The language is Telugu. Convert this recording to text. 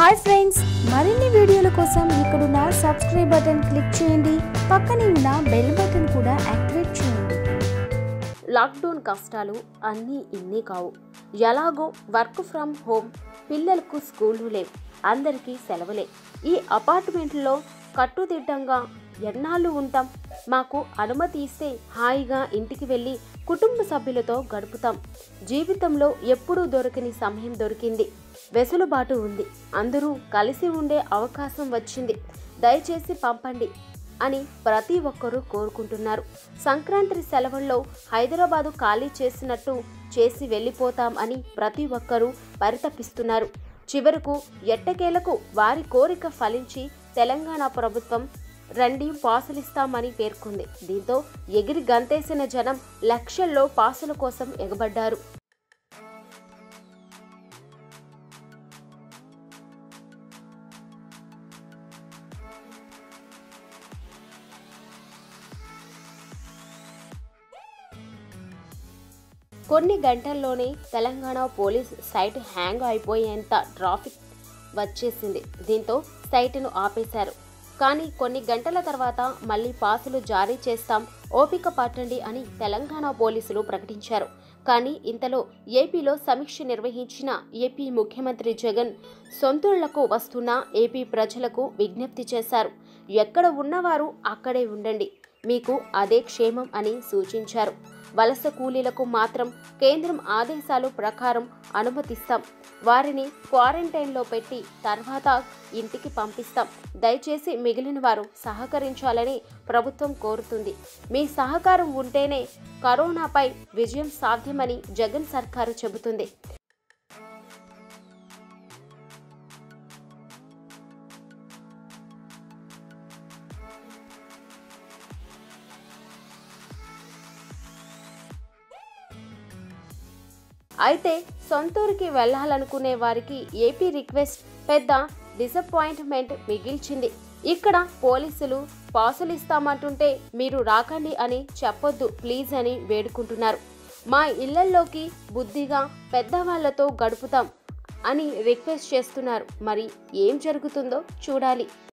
హాయ్ ఫ్రెండ్స్ మరిన్ని వీడియోల కోసం ఇక్కడున్న సబ్స్క్రైబ్ బటన్ క్లిక్ చేయండి పక్కనే ఉన్న బెల్ బటన్ కూడా యాక్టివేట్ చేయండి లాక్డౌన్ కష్టాలు అన్నీ ఇన్ని కావు ఎలాగో వర్క్ ఫ్రమ్ హోమ్ పిల్లలకు స్కూళ్ళు లేవు అందరికీ సెలవులే ఈ అపార్ట్మెంట్లో కట్టుదిట్టంగా ఎన్నాళ్ళు ఉంటాం మాకు అనుమతి ఇస్తే హాయిగా ఇంటికి వెళ్ళి కుటుంబ సభ్యులతో గడుపుతాం జీవితంలో ఎప్పుడూ దొరకని సమయం దొరికింది వెసులుబాటు ఉంది అందరూ కలిసి ఉండే అవకాశం వచ్చింది దయచేసి పంపండి అని ప్రతి ఒక్కరూ కోరుకుంటున్నారు సంక్రాంతి సెలవుల్లో హైదరాబాదు ఖాళీ చేసినట్టు చేసి వెళ్ళిపోతాం అని ప్రతి ఒక్కరూ పరితపిస్తున్నారు చివరకు ఎట్టకేలకు వారి కోరిక ఫలించి తెలంగాణ ప్రభుత్వం రండి పాసులిస్తామని పేర్కొంది దీంతో ఎగిరి గంతేసిన జనం లక్షల్లో పాసుల కోసం ఎగబడ్డారు కొన్ని గంటల్లోనే తెలంగాణ పోలీస్ సైట్ హ్యాంగ్ అయిపోయేంత ట్రాఫిక్ వచ్చేసింది దీంతో సైట్ను ఆపేశారు కానీ కొన్ని గంటల తర్వాత మళ్ళీ పాసులు జారీ చేస్తాం ఓపిక పట్టండి అని తెలంగాణ పోలీసులు ప్రకటించారు కానీ ఇంతలో ఏపీలో సమీక్ష నిర్వహించిన ఏపీ ముఖ్యమంత్రి జగన్ సొంతూళ్లకు వస్తున్న ఏపీ ప్రజలకు విజ్ఞప్తి చేశారు ఎక్కడ ఉన్నవారు అక్కడే ఉండండి మీకు అదే క్షేమం అని సూచించారు వలస కూలీలకు మాత్రం కేంద్రం ఆదేశాలు ప్రకారం అనుమతిస్తాం వారిని క్వారంటైన్లో పెట్టి తర్వాత ఇంటికి పంపిస్తాం దయచేసి మిగిలిన వారు సహకరించాలని ప్రభుత్వం కోరుతుంది మీ సహకారం ఉంటేనే కరోనాపై విజయం సాధ్యమని జగన్ సర్కారు చెబుతుంది అయితే సొంతూరికి వెళ్ళాలనుకునే వారికి ఏపీ రిక్వెస్ట్ పెద్ద డిసప్పాయింట్మెంట్ మిగిల్చింది ఇక్కడ పోలీసులు పాసులు ఇస్తామంటుంటే మీరు రాకండి అని చెప్పొద్దు ప్లీజ్ అని వేడుకుంటున్నారు మా ఇళ్లల్లోకి బుద్ధిగా పెద్దవాళ్లతో గడుపుతాం అని రిక్వెస్ట్ చేస్తున్నారు మరి ఏం జరుగుతుందో చూడాలి